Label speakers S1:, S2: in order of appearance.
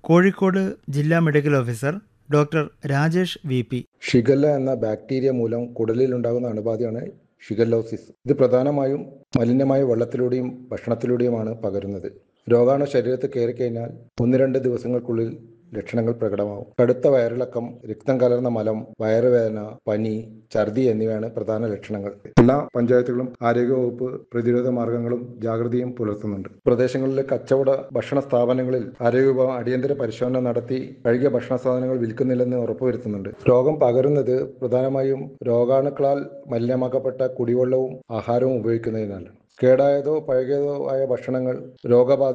S1: കോഴിക്കോട് ജില്ലാ medical officer doctor Rajesh V P
S2: shigella എന്ന bacteria മൂലം കുടലിൽ ഉണ്ടാകുന്ന അണുബാധയാണ് ഷിഗല്ലോസിസ് ഇത് പ്രധാനമായും മലിനമായ വെള്ളത്തിലൂടെയും ഭക്ഷണത്തിലൂടെയുമാണ് പകരുന്നത് രോഗാണു ശരീരത്തിൽ കയറിക്കഴിഞ്ഞാൽ ഒന്ന് രണ്ട് ദിവസങ്ങൾക്കുള്ളിൽ ലക്ഷണങ്ങൾ പ്രകടമാവും കടുത്ത വയറിളക്കം രക്തം കലർന്ന മലം വയറുവേദന പനി ഛർദി എന്നിവയാണ് പ്രധാന ലക്ഷണങ്ങൾ എല്ലാ പഞ്ചായത്തുകളും ആരോഗ്യവകുപ്പ് പ്രതിരോധ മാർഗങ്ങളും ജാഗ്രതയും പുലർത്തുന്നുണ്ട് പ്രദേശങ്ങളിലെ കച്ചവട ഭക്ഷണ സ്ഥാപനങ്ങളിൽ ആരോഗ്യവിഭാഗം അടിയന്തര പരിശോധന നടത്തി കഴുകിയ ഭക്ഷണ സാധനങ്ങൾ വിൽക്കുന്നില്ലെന്ന് ഉറപ്പുവരുത്തുന്നുന്നത് രോഗം പകരുന്നത് പ്രധാനമായും രോഗാണുക്കളാൽ മലിനമാക്കപ്പെട്ട കുടിവെള്ളവും ആഹാരവും ഉപയോഗിക്കുന്നതിനാലാണ് കേടായതോ പഴകിയതോ ആയ ഭക്ഷണങ്ങൾ രോഗബാധ